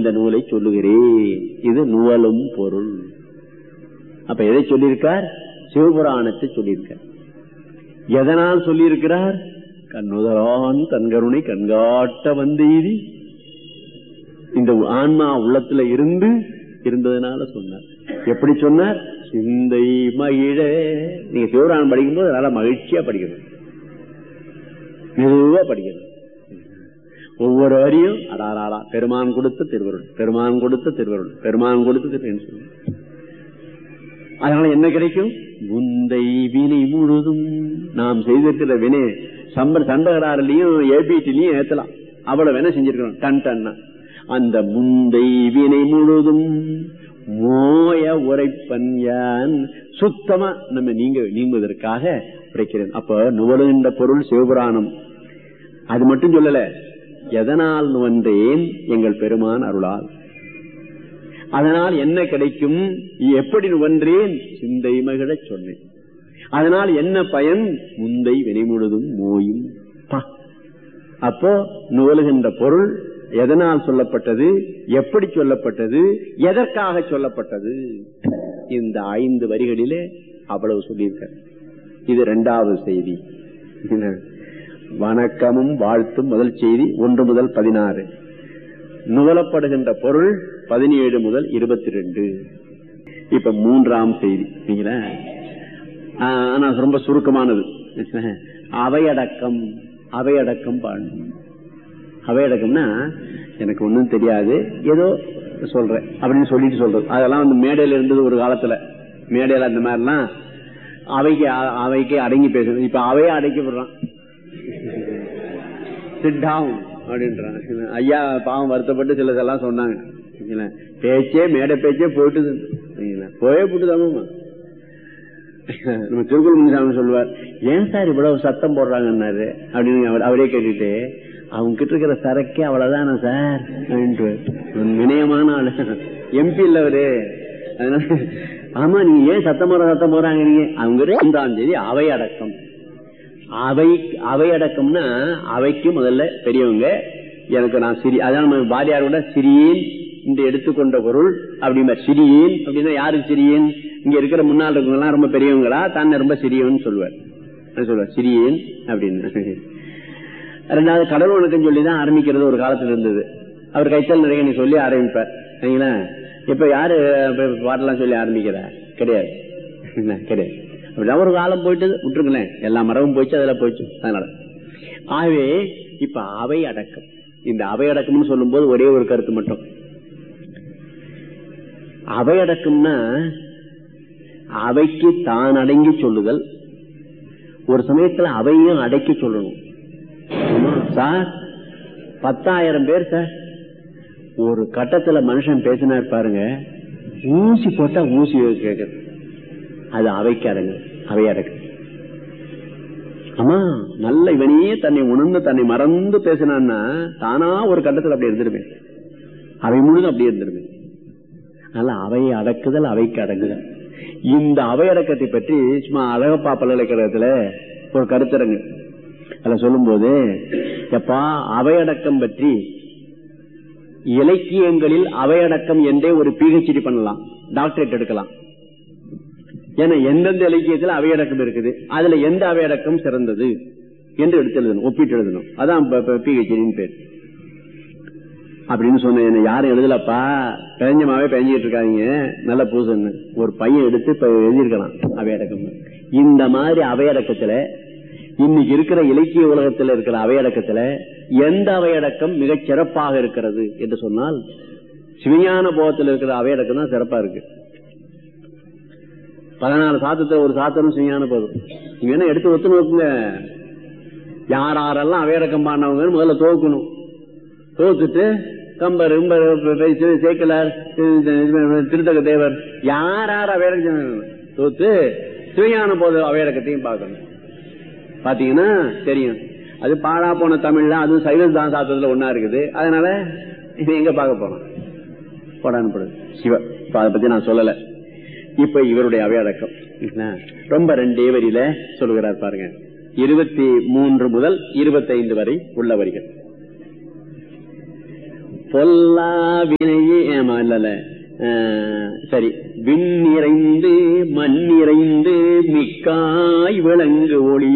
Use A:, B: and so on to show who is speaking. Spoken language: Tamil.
A: இந்த நூலை சொல்லுகிறேன் இது நுவலும் பொருள் அப்ப எதை சொல்லியிருக்கார் சிவபுராணத்தை சொல்லியிருக்கார் எதனால் சொல்லியிருக்கிறார் கண்ணுதலான் கண்கருணை கண்காட்ட வந்தெய்தி இந்த ஆன்மா உள்ளத்துல இருந்து இருந்ததுனால சொன்னார் எப்படி சொன்னார் சிந்தை மகிழ நீங்க சிவபுராணம் படிக்கும்போது நல்லா மகிழ்ச்சியா படிக்கணும் மெதுவா படிக்கணும் ஒவ்வொரு வரியும் அடாராடா பெருமான் கொடுத்த திருவருள் பெருமான் கொடுத்த திருவருள் பெருமான் கொடுத்த திருவருள் அதனால என்ன கிடைக்கும் முந்தை வினை முழுதும் நாம் செய்திருக்கிற வினை சம்பர் சண்டகராரிலையும் ஏபிடிலையும் ஏத்தலாம் அவ்வளவு வேணா செஞ்சிருக்கிறோம் டன் டன்னா அந்த முந்தை வினை முழுதும் மோய உரைப்பன் யான் சுத்தமா நம்ம நீங்க நீங்குவதற்காக உரைக்கிறேன் அப்ப நுவலுகின்ற பொருள் சிவபுராணம் அது மட்டும் சொல்லல எதனால் நுவன்றேன் எங்கள் பெருமான் அருளால் அதனால் என்ன கிடைக்கும் எப்படி நுவன்றேன் சிந்தை மகிழ சொன்னேன் அதனால் என்ன பயன் முந்தை வினை முழுதும் நோயும் அப்போ நுவலுகின்ற பொருள் எதனால் சொல்லப்பட்டது எப்படி சொல்லப்பட்டது எதற்காக சொல்லப்பட்டது இந்த ஐந்து வரிகளிலே அவ்வளவு சொல்லியிருக்க இது இரண்டாவது செய்தி வணக்கமும் வாழ்த்தும் முதல் செய்தி ஒன்று முதல் பதினாறு நுவலப்படுகின்ற பொருள் பதினேழு முதல் இருபத்தி ரெண்டு இப்ப மூன்றாம் செய்தி ஆனா ரொம்ப சுருக்கமானது அவையடக்கம் அவையடக்கம் பாடணும் அவையடக்கம்னா எனக்கு ஒன்னும் தெரியாது ஏதோ சொல்றேன் அப்படின்னு சொல்லிட்டு சொல்றது அதெல்லாம் வந்து மேடையில இருந்தது ஒரு காலத்துல மேடையில அந்த மாதிரிலாம் அவைக்கு அவைக்கு அடங்கி பேசணும் இப்ப அவையே அடைக்கப்படுறான் சிட் டவுன் அப்படின்றான் ஐயா பாவம் வருத்தப்பட்டு சில இதெல்லாம் சொன்னாங்க பேச்சே மேடை பேச்சே போயிட்டு போயே போட்டுதாமா நம்ம திருக்குள் முனிசாமி சொல்லுவார் ஏன் சார் இவ்வளவு சத்தம் போடுறாங்கன்னாரு அப்படின்னு அவரே கேட்டுட்டு அவங்க கிட்ட இருக்கிற சரக்கே அவ்வளவுதானா சார் வினயமான ஆளு எம்பி இல்ல அவரு அதனால ஆமா நீங்க ஏன் சத்தம் போற சத்தம் போறாங்க நீங்க அவங்க ரெண்டாம் தேதி அவை அடக்கம் அவை அவை அடக்கம்னா அவைக்கு முதல்ல பெரியவங்க எனக்கு நான் சிறி அதான் நம்ம பாலியாரோட சிறியேன் இந்த எடுத்துக்கொண்ட பொருள் அப்படிமா சிறியேன் அப்படின்னா யாருக்கு சிறியேன் இங்க இருக்கிற முன்னால் இருக்கவங்க எல்லாம் ரொம்ப பெரியவங்களா தான் ரொம்ப சிறியவன் சொல்லுவார் சொல்லுவார் சிறியேன் அப்படின்னு ரெண்டாவது கடல் வணக்கம் சொல்லிதான் ஆரம்பிக்கிறது ஒரு காலத்துல இருந்தது அவர் கைத்தல் நிறைய சொல்லி ஆரம்பிப்பார் சரிங்களா இப்ப யாரு பாட்டெல்லாம் சொல்லி ஆரம்பிக்கிற கிடையாது கிடையாது அப்படிதான் ஒரு காலம் போயிட்டு விட்டுருங்களேன் எல்லா மரமும் போயிடுச்சு அதுல போயிடுச்சு அதனால ஆகவே இப்ப அவை அடக்கம் இந்த அவை அடக்கம்னு சொல்லும் போது ஒரே ஒரு கருத்து மட்டும் அவை அடக்கம்னா அவைக்கு தான் அடங்கி சொல்லுதல் ஒரு சமயத்துல அவையும் அடக்கி சொல்லணும் சார் பத்தாயிரம் பேர் சார் ஒரு கட்டத்துல மனுஷன் பேசினார் பாருங்க ஊசி போட்டா ஊசி கேக்குது அது அவைக்கு அடங்கு அவை அடங்கு ஆமா நல்ல இவனையே தன்னை உணர்ந்து தன்னை மறந்து பேசினான்னா தானா ஒரு கட்டத்தில் அப்படி இருந்துருவேன் அவை முழுதும் அப்படி இருந்துருவேன் அதனால அவையை அடக்குதல் அவைக்கு அடங்குதல் இந்த அவை அடக்கத்தை பற்றி சும்மா அழகப்பா பல்கலைக்கழகத்துல ஒரு கருத்தரங்கு அதுல சொல்லும் போது எப்பா அவையடக்கம் பற்றி இலக்கியங்களில் அவையடக்கம் என்றே ஒரு பிஹெச்டி பண்ணலாம் டாக்டரேட் எடுக்கலாம் ஏன்னா எந்தெந்த இலக்கியத்தில் அவையடக்கம் இருக்குது அதுல எந்த அவையடக்கம் சிறந்தது என்று எடுத்து எழுதணும் ஒப்பிட்டு எழுதணும் அதான் பிஹெச்டின்னு பேர் அப்படின்னு சொன்ன யாரும் எழுதலப்பா பெஞ்சமாவே பெஞ்சிட்டு இருக்காங்க நல்ல பூசன்னு ஒரு பையன் எடுத்து இப்ப எழுதியிருக்கலாம் அவையடக்கம் இந்த மாதிரி அவையடக்கத்துல இன்னைக்கு இருக்கிற இலக்கிய உலகத்தில் இருக்கிற அவையடக்கத்துல எந்த அவையடக்கம் மிகச் சிறப்பாக இருக்கிறது என்று சொன்னால் சிவஞான போகத்தில் இருக்கிற அவையடக்கம் தான் சிறப்பா இருக்கு பதினாலு சாத்தத்துல ஒரு சாத்தனும் சிவஞான போதும் நீங்க என்ன எடுத்து ஒத்து நோக்குங்க யார் யாரெல்லாம் அவையடக்கம் பாடினவங்க முதல்ல தோக்கணும் தோத்துட்டு கம்பர் சேக்கலார் திருத்தக தேவர் யார் யார் அவையடக்கம் தோத்து சிவஞான போது அவையடக்கத்தையும் பார்க்கணும் பாத்தீங்கன்னா தெரியும் அது பாழா போன தமிழ்ல அதுவும் சைவ தான் சாத்திரத்துல ஒன்னா இருக்குது அதனால இது எங்க பார்க்க போறோம் போடான்னு சிவ அதை பத்தி நான் சொல்லல இப்ப இவருடைய அவையடக்கம் ரொம்ப ரெண்டே வரியில சொல்லுகிறார் பாருங்க இருபத்தி மூன்று முதல் இருபத்தைந்து வரை உள்ள வரிகள் பொல்லா வினையே ஆமா இல்ல இல்ல அஹ், சரி விண் நிறைந்து மண் நிறைந்து மிக்காய் விளங்கு ஒளி